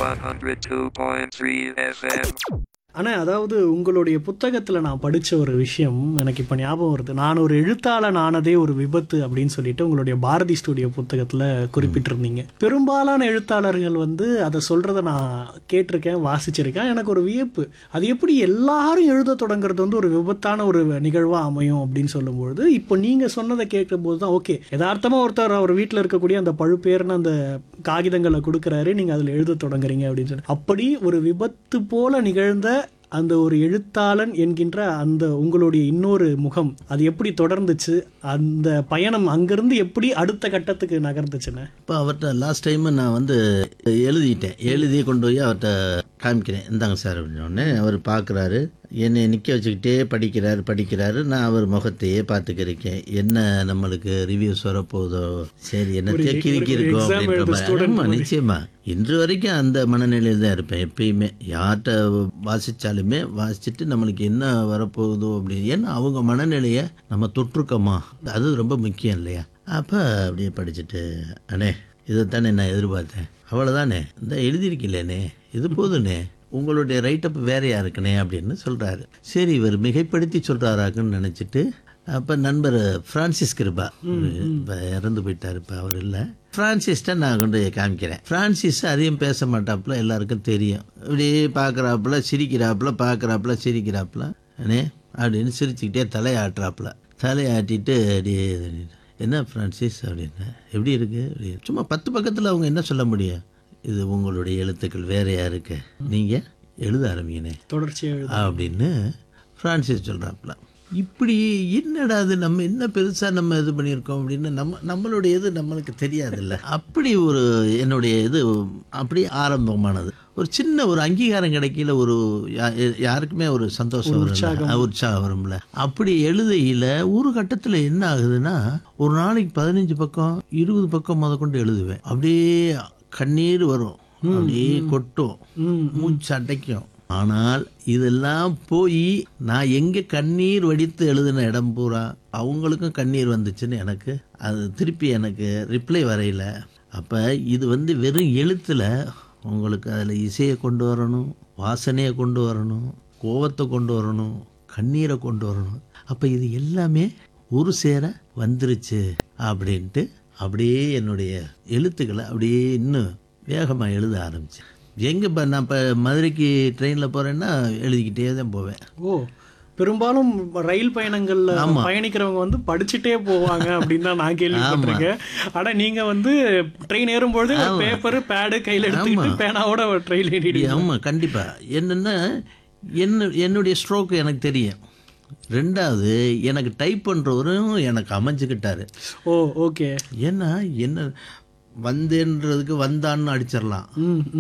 102.3 FM. ஆனா அதாவது உங்களுடைய புத்தகத்துல நான் படிச்ச ஒரு விஷயம் எனக்கு இப்ப ஞாபகம் வருது நான் ஒரு எழுத்தாளன் ஆனதே ஒரு விபத்து அப்படின்னு சொல்லிட்டு உங்களுடைய பாரதி ஸ்டுடியோ புத்தகத்துல குறிப்பிட்டிருந்தீங்க பெரும்பாலான எழுத்தாளர்கள் வந்து அதை சொல்றத நான் கேட்டிருக்கேன் வாசிச்சிருக்கேன் எனக்கு ஒரு வியப்பு அது எப்படி எல்லாரும் எழுத தொடங்குறது வந்து ஒரு விபத்தான ஒரு நிகழ்வா அமையும் அப்படின்னு சொல்லும்பொழுது இப்போ நீங்க சொன்னதை கேட்கும்போது தான் ஓகே யதார்த்தமா ஒருத்தர் அவர் வீட்டில் இருக்கக்கூடிய அந்த பழுப்பேர்னு அந்த காகிதங்களை கொடுக்குறாரு நீங்க அதுல எழுத தொடங்குறீங்க அப்படின்னு சொல்லி அப்படி ஒரு விபத்து போல நிகழ்ந்த அந்த ஒரு எழுத்தாளன் என்கின்ற அந்த உங்களுடைய இன்னொரு முகம் அது எப்படி தொடர்ந்துச்சு அந்த பயணம் அங்கிருந்து எப்படி அடுத்த கட்டத்துக்கு நகர்ந்துச்சுன்னு இப்போ அவர்கிட்ட லாஸ்ட் டைம் நான் வந்து எழுதிட்டேன் எழுதி கொண்டு போய் அவர்கிட்ட காமிக்கிறேன் இந்தாங்க சார் அப்படின்னு உடனே அவர் பார்க்குறாரு என்னை நிற்க வச்சுக்கிட்டே படிக்கிறாரு படிக்கிறாரு நான் அவர் முகத்தையே பார்த்துக்கிருக்கேன் என்ன நம்மளுக்கு ரிவ்யூஸ் வரப்போதோ சரி என்ன ஒரு- கிறுக்கி ஒரு இருக்கோம் exam அப்படின்ற எழுத மாதிரி. student ஆமா, மாதிரி. நிச்சயமா இன்று வரைக்கும் அந்த மனநிலையில் தான் இருப்பேன் எப்பயுமே யார்கிட்ட வாசிச்சாலுமே வாசிச்சுட்டு நம்மளுக்கு என்ன வரப்போகுதோ அப்படின்னு ஏன்னா அவங்க மனநிலையை நம்ம தொற்றுக்கோமா அது ரொம்ப முக்கியம் இல்லையா அப்போ அப்படியே படிச்சுட்டு அண்ணே இதைத்தானே நான் எதிர்பார்த்தேன் அவ்வளோதானே இந்த எழுதியிருக்கீங்களேனே இது போதுண்ணே உங்களுடைய ரைட்டப் வேறையா இருக்குனே அப்படின்னு சொல்கிறாரு சரி இவர் மிகைப்படுத்தி சொல்கிறாராக்குன்னு நினச்சிட்டு அப்போ நண்பர் ஃப்ரான்சிஸ் கிருபா இப்போ இறந்து போயிட்டார் இப்போ அவர் இல்லை ஃப்ரான்சிஸ்ட்டை நான் கொண்டு போய் காமிக்கிறேன் ஃப்ரான்சிஸ் அதிகம் பேச மாட்டாப்புல எல்லாருக்கும் தெரியும் இப்படியே பார்க்குறாப்புல சிரிக்கிறாப்புல பார்க்குறாப்புல சிரிக்கிறாப்புல அண்ணே அப்படின்னு சிரிச்சுக்கிட்டே தலையாட்டுறாப்புல தலையாட்டிட்டு அப்படியே இது பண்ணிட்டு, என்ன ஃப்ரான்சிஸ் அப்படின்னு எப்படி இருக்கு அப்படி சும்மா பத்து பக்கத்தில் அவங்க என்ன சொல்ல முடியும் இது உங்களுடைய எழுத்துக்கள் வேறையா இருக்கு நீங்கள் எழுத ஆரம்பிங்கண்ணே தொடர்ச்சியாக எழுத அப்படின்னு ஃப்ரான்சிஸ் சொல்கிறாப்புல இப்படி என்னடா அது நம்ம என்ன பெருசாக நம்ம இது பண்ணியிருக்கோம் அப்படின்னு நம்ம நம்மளுடைய இது நம்மளுக்கு தெரியாதுல்ல அப்படி ஒரு என்னுடைய இது அப்படி ஆரம்பமானது ஒரு சின்ன ஒரு அங்கீகாரம் கிடைக்கல ஒரு யா- யாருக்குமே ஒரு சந்தோஷம் வரும்ல உற்சாகம் வரும்ல அப்படி எழுதையில ஒரு கட்டத்தில் என்ன ஆகுதுன்னா ஒரு நாளைக்கு பதினஞ்சு பக்கம் இருபது பக்கம் முத கொண்டு எழுதுவேன் அப்படியே கண்ணீர் வரும் அப்படியே கொட்டும் மூச்சு அடைக்கும் ஆனால் இதெல்லாம் போய் நான் எங்கே கண்ணீர் வடித்து எழுதின இடம் பூரா அவங்களுக்கும் கண்ணீர் வந்துச்சுன்னு எனக்கு அது திருப்பி எனக்கு ரிப்ளை வரையில அப்போ இது வந்து வெறும் எழுத்தில் உங்களுக்கு அதில் இசையை கொண்டு வரணும் வாசனையை கொண்டு வரணும் கோவத்தை கொண்டு வரணும் கண்ணீரை கொண்டு வரணும் அப்போ இது எல்லாமே ஒரு சேர வந்துருச்சு அப்படின்ட்டு அப்படியே என்னுடைய எழுத்துக்களை அப்படியே இன்னும் வேகமாக எழுத ஆரம்பித்தேன் எங்கே இப்போ நான் இப்போ மதுரைக்கு ட்ரெயினில் போகிறேன்னா எழுதிக்கிட்டே தான் போவேன் ஓ பெரும்பாலும் ரயில் பயணங்கள்ல பயணிக்கிறவங்க வந்து படிச்சுட்டே போவாங்க அப்படின்னு தான் நான் கேள்விப்பட்டிருக்கேன் ஆனா நீங்க வந்து ட்ரெயின் ஏறும்பொழுது பேப்பர் பேடு கையில எடுத்துக்கிட்டு பேனாவோட ட்ரெயின் ஏறிடுவீங்க ஆமாம் கண்டிப்பாக என்னென்னா என்ன என்னுடைய ஸ்ட்ரோக்கு எனக்கு தெரியும் ரெண்டாவது எனக்கு டைப் பண்ணுறவரும் எனக்கு அமைஞ்சுக்கிட்டாரு ஓ ஓகே ஏன்னா என்ன வந்தேன்றதுக்கு வந்தான்னு அடிச்சிடலாம் ம்